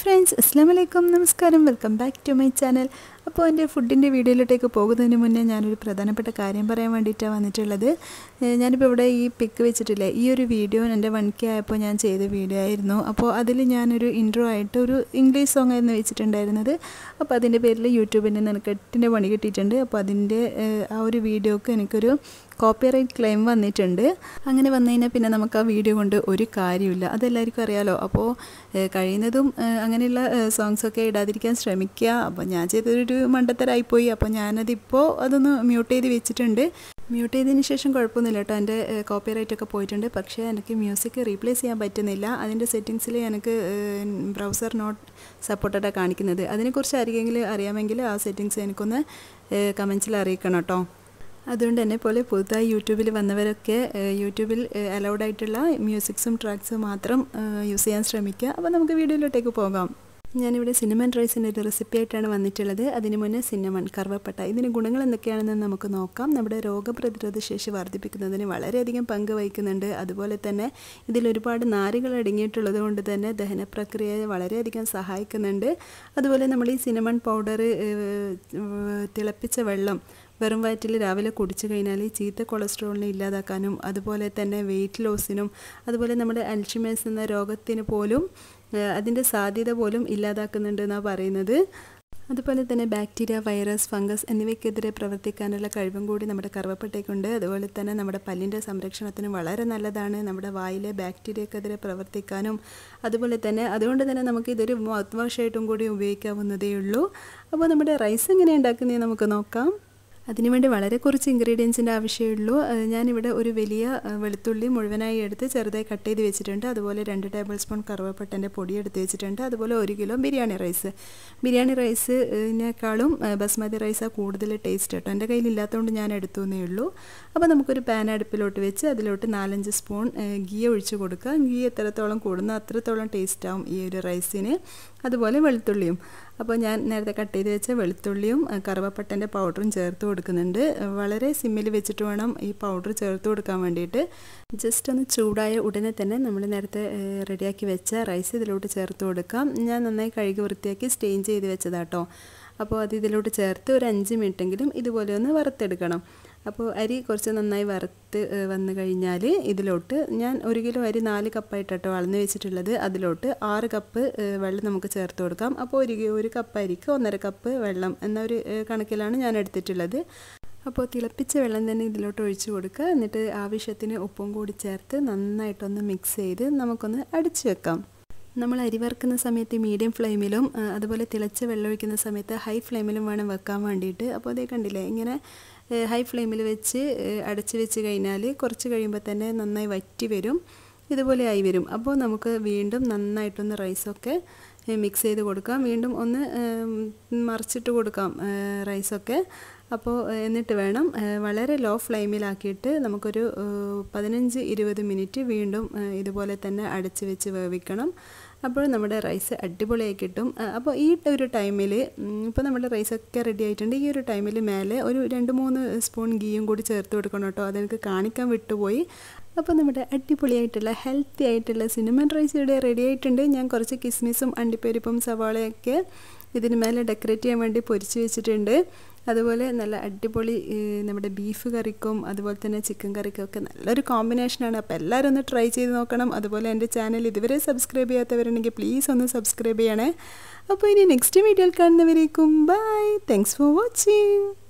friends അസ്സാം വലൈക്കും നമസ്കാരം welcome back to my channel അപ്പോൾ എൻ്റെ ഫുഡിൻ്റെ വീഡിയോയിലോട്ടേക്ക് പോകുന്നതിന് മുന്നേ ഞാനൊരു പ്രധാനപ്പെട്ട കാര്യം പറയാൻ വേണ്ടിയിട്ടാണ് വന്നിട്ടുള്ളത് ഏഹ് ഞാനിപ്പോൾ ഇവിടെ ഈ പിക്ക് വെച്ചിട്ടില്ലേ ഈ ഒരു വീഡിയോ എൻ്റെ വൺ കെ ആയപ്പോൾ ഞാൻ ചെയ്ത വീഡിയോ ആയിരുന്നു അപ്പോൾ അതിൽ ഞാനൊരു ഇൻട്രോ ആയിട്ട് ഒരു ഇംഗ്ലീഷ് സോങ് ആയിരുന്നു വെച്ചിട്ടുണ്ടായിരുന്നത് അപ്പോൾ അതിൻ്റെ പേരിൽ യൂട്യൂബിൽ നിന്ന് എനിക്ക് എട്ടിൻ്റെ പണി കിട്ടിയിട്ടുണ്ട് അപ്പോൾ അതിൻ്റെ ഏഹ് ആ ഒരു വീഡിയോക്ക് എനിക്കൊരു കോപ്പിറൈറ്റ് ക്ലെയിം വന്നിട്ടുണ്ട് അങ്ങനെ വന്നു കഴിഞ്ഞാൽ പിന്നെ നമുക്ക് ആ വീഡിയോ കൊണ്ട് ഒരു കാര്യമില്ല അതെല്ലാവർക്കും അറിയാലോ അപ്പോൾ ഏഹ് കഴിയുന്നതും ഏഹ് അങ്ങനെയുള്ള സോങ്സൊക്കെ ഇടാതിരിക്കാൻ ശ്രമിക്കുക അപ്പോൾ ഞാൻ ചെയ്തൊരു മണ്ടത്തരായിപ്പോയി അപ്പോൾ ഞാനതിപ്പോൾ അതൊന്ന് മ്യൂട്ട് ചെയ്ത് വെച്ചിട്ടുണ്ട് മ്യൂട്ട് ചെയ്തതിന് ശേഷം കുഴപ്പമൊന്നുമില്ല കേട്ടോ എൻ്റെ കോപ്പിറൈറ്റ് ഒക്കെ പോയിട്ടുണ്ട് പക്ഷേ എനിക്ക് മ്യൂസിക് റീപ്ലേസ് ചെയ്യാൻ പറ്റുന്നില്ല അതിൻ്റെ സെറ്റിങ്സിൽ എനിക്ക് ബ്രൗസർ നോട്ട് സപ്പോർട്ടഡാണ് കാണിക്കുന്നത് അതിനെക്കുറിച്ച് ആരെങ്കിലും അറിയാമെങ്കിൽ ആ സെറ്റിങ്സ് എനിക്കൊന്ന് കമൻസിൽ അറിയിക്കണം കേട്ടോ അതുകൊണ്ട് എന്നെ പോലെ പുതുതായി യൂട്യൂബിൽ വന്നവരൊക്കെ ഏഹ് യൂട്യൂബിൽ അലൗഡ് ആയിട്ടുള്ള മ്യൂസിക്സും ട്രാക്സും മാത്രം ഏഹ് യൂസ് ചെയ്യാൻ ശ്രമിക്കുക അപ്പോൾ നമുക്ക് വീഡിയോയിലോട്ടേക്ക് പോകാം ഞാനിവിടെ സിനിമൻ റൈസിൻ്റെ ഒരു റെസിപ്പി ആയിട്ടാണ് വന്നിട്ടുള്ളത് അതിന് മുന്നേ സിന്നമൺ കറുവപ്പട്ട ഇതിന് ഗുണങ്ങൾ എന്തൊക്കെയാണെന്ന് നമുക്ക് നോക്കാം നമ്മുടെ രോഗപ്രതിരോധ ശേഷി വർദ്ധിപ്പിക്കുന്നതിന് വളരെയധികം പങ്ക് വഹിക്കുന്നുണ്ട് അതുപോലെ തന്നെ ഇതിൽ ഒരുപാട് നാരുകൾ അടങ്ങിയിട്ടുള്ളത് കൊണ്ട് തന്നെ ദഹന പ്രക്രിയയെ വളരെയധികം സഹായിക്കുന്നുണ്ട് അതുപോലെ നമ്മൾ ഈ സിനമൺ പൗഡർ തിളപ്പിച്ച വെള്ളം വെറും വയറ്റിൽ രാവിലെ കുടിച്ചു കഴിഞ്ഞാൽ ഈ ചീത്ത കൊളസ്ട്രോളിനെ ഇല്ലാതാക്കാനും അതുപോലെ തന്നെ വെയിറ്റ് ലോസിനും അതുപോലെ നമ്മുടെ അൽഷിമേഴ്സ് എന്ന രോഗത്തിന് പോലും അതിൻ്റെ സാധ്യത പോലും ഇല്ലാതാക്കുന്നുണ്ട് എന്നാണ് പറയുന്നത് അതുപോലെ തന്നെ ബാക്ടീരിയ വൈറസ് ഫംഗസ് എന്നിവയ്ക്കെതിരെ പ്രവർത്തിക്കാനുള്ള കഴിവും കൂടി നമ്മുടെ കറുവപ്പട്ടയ്ക്കുണ്ട് അതുപോലെ തന്നെ നമ്മുടെ പല്ലിൻ്റെ സംരക്ഷണത്തിന് വളരെ നല്ലതാണ് നമ്മുടെ വായിലെ ബാക്ടീരിയക്കെതിരെ പ്രവർത്തിക്കാനും അതുപോലെ തന്നെ അതുകൊണ്ട് തന്നെ നമുക്ക് ഇതൊരു മൗത്ത് വാഷായിട്ടും കൂടി ഉപയോഗിക്കാവുന്നതേ ഉള്ളൂ അപ്പോൾ നമ്മുടെ റൈസ് എങ്ങനെ ഉണ്ടാക്കുന്നത് നമുക്ക് നോക്കാം അതിനുവേണ്ടി വളരെ കുറച്ച് ഇൻഗ്രീഡിയൻസിൻ്റെ ആവശ്യമുള്ളൂ ഞാനിവിടെ ഒരു വലിയ വെളുത്തുള്ളി മുഴുവനായി എടുത്ത് ചെറുതായി കട്ട് ചെയ്ത് വെച്ചിട്ടുണ്ട് അതുപോലെ രണ്ട് ടേബിൾ സ്പൂൺ കറുവപ്പട്ടൻ്റെ പൊടി എടുത്ത് വെച്ചിട്ടുണ്ട് അതുപോലെ ഒരു കിലോ ബിരിയാണി റൈസ് ബിരിയാണി റൈസിനേക്കാളും ബസ്മതി റൈസാണ് കൂടുതൽ ടേസ്റ്റ് കേട്ടോ എൻ്റെ കയ്യിലില്ലാത്തതുകൊണ്ട് ഞാൻ എടുത്തു എന്നേ ഉള്ളൂ അപ്പോൾ നമുക്കൊരു പാൻ അടുപ്പിലോട്ട് വെച്ച് അതിലോട്ട് നാലഞ്ച് സ്പൂൺ ഗീ ഒഴിച്ച് കൊടുക്കുക ഗീ എത്രത്തോളം കൂടുന്നോ അത്രത്തോളം ടേസ്റ്റ് ആവും ഈ ഒരു റൈസിന് അതുപോലെ വെളുത്തുള്ളിയും അപ്പോൾ ഞാൻ നേരത്തെ കട്ട് ചെയ്ത് വെച്ച വെളുത്തുള്ളിയും കറുവപ്പട്ടൻ്റെ പൗഡറും ചേർത്ത് കൊടുക്കുന്നുണ്ട് വളരെ സിമ്മിൽ വെച്ചിട്ട് വേണം ഈ പൗഡർ ചേർത്ത് കൊടുക്കാൻ വേണ്ടിയിട്ട് ജസ്റ്റ് ഒന്ന് ചൂടായ ഉടനെ തന്നെ നമ്മൾ നേരത്തെ റെഡിയാക്കി വെച്ച റൈസ് ഇതിലോട്ട് ചേർത്ത് കൊടുക്കാം ഞാൻ നന്നായി കഴുകി വൃത്തിയാക്കി സ്റ്റെയിൻ ചെയ്ത് വെച്ചതാട്ടോ അപ്പോൾ അത് ഇതിലോട്ട് ചേർത്ത് ഒരു അഞ്ച് മിനിറ്റെങ്കിലും ഇതുപോലെ ഒന്ന് വറുത്തെടുക്കണം അപ്പോൾ അരി കുറച്ച് നന്നായി വറുത്ത് വന്നു കഴിഞ്ഞാൽ ഇതിലോട്ട് ഞാൻ ഒരു കിലോ അരി നാല് കപ്പായിട്ടോ വളർന്നു വെച്ചിട്ടുള്ളത് അതിലോട്ട് ആറ് കപ്പ് വെള്ളം നമുക്ക് ചേർത്ത് കൊടുക്കാം അപ്പോൾ ഒരു ഒരു കപ്പ് അരിക്ക് ഒന്നര കപ്പ് വെള്ളം എന്ന ഒരു കണക്കിലാണ് ഞാൻ എടുത്തിട്ടുള്ളത് അപ്പോൾ തിളപ്പിച്ച വെള്ളം തന്നെ ഇതിലോട്ട് ഒഴിച്ചു കൊടുക്കുക എന്നിട്ട് ആവശ്യത്തിന് ഉപ്പും കൂടി ചേർത്ത് നന്നായിട്ടൊന്ന് മിക്സ് ചെയ്ത് നമുക്കൊന്ന് അടിച്ചു വെക്കാം നമ്മൾ അരി വറുക്കുന്ന സമയത്ത് മീഡിയം ഫ്ലെയിമിലും അതുപോലെ തിളച്ച വെള്ളം ഒഴിക്കുന്ന സമയത്ത് ഹൈ ഫ്ലെയിമിലും വേണം വെക്കാൻ വേണ്ടിയിട്ട് അപ്പോൾ അതേ കണ്ടില്ലേ ഇങ്ങനെ ഹൈ ഫ്ലെയിമിൽ വെച്ച് അടച്ച് വെച്ച് കഴിഞ്ഞാൽ കുറച്ച് കഴിയുമ്പോൾ തന്നെ നന്നായി വറ്റി വരും ഇതുപോലെ ആയി വരും അപ്പോൾ നമുക്ക് വീണ്ടും നന്നായിട്ടൊന്ന് റൈസൊക്കെ മിക്സ് ചെയ്ത് കൊടുക്കാം വീണ്ടും ഒന്ന് മറിച്ചിട്ട് കൊടുക്കാം റൈസൊക്കെ അപ്പോൾ എന്നിട്ട് വേണം വളരെ ലോ ഫ്ലെയിമിലാക്കിയിട്ട് നമുക്കൊരു പതിനഞ്ച് ഇരുപത് മിനിറ്റ് വീണ്ടും ഇതുപോലെ തന്നെ അടച്ച് വെച്ച് വേവിക്കണം അപ്പോൾ നമ്മുടെ റൈസ് അടിപൊളിയായി കിട്ടും അപ്പോൾ ഈ ഒരു ടൈമിൽ ഇപ്പോൾ നമ്മുടെ റൈസൊക്കെ റെഡി ആയിട്ടുണ്ട് ഈ ഒരു ടൈമിൽ മേലെ ഒരു രണ്ട് മൂന്ന് സ്പൂൺ ഗീയും കൂടി ചേർത്ത് കൊടുക്കണം കേട്ടോ അതെനിക്ക് കാണിക്കാൻ വിട്ടുപോയി അപ്പോൾ നമ്മുടെ അടിപൊളിയായിട്ടുള്ള ഹെൽത്തി ആയിട്ടുള്ള സിനിമൻ റൈസ് ഇവിടെ റെഡി ആയിട്ടുണ്ട് ഞാൻ കുറച്ച് കിസ്മിസും അണ്ടിപ്പരിപ്പും സവാളയൊക്കെ ഇതിന് മേലെ ഡെക്കറേറ്റ് ചെയ്യാൻ വേണ്ടി പൊരിച്ച് വെച്ചിട്ടുണ്ട് അതുപോലെ നല്ല അടിപൊളി നമ്മുടെ ബീഫ് കറിക്കും അതുപോലെ തന്നെ ചിക്കൻ കറിക്കും ഒക്കെ നല്ലൊരു കോമ്പിനേഷനാണ് അപ്പോൾ എല്ലാവരും ഒന്ന് ട്രൈ ചെയ്ത് നോക്കണം അതുപോലെ എൻ്റെ ചാനൽ ഇതുവരെ സബ്സ്ക്രൈബ് ചെയ്യാത്തവരുണ്ടെങ്കിൽ പ്ലീസ് ഒന്ന് സബ്സ്ക്രൈബ് ചെയ്യണേ അപ്പോൾ ഇനി നെക്സ്റ്റ് വീഡിയോയിൽ കാണുന്നവരേക്കും ബൈ താങ്ക്സ് ഫോർ വാച്ചിങ്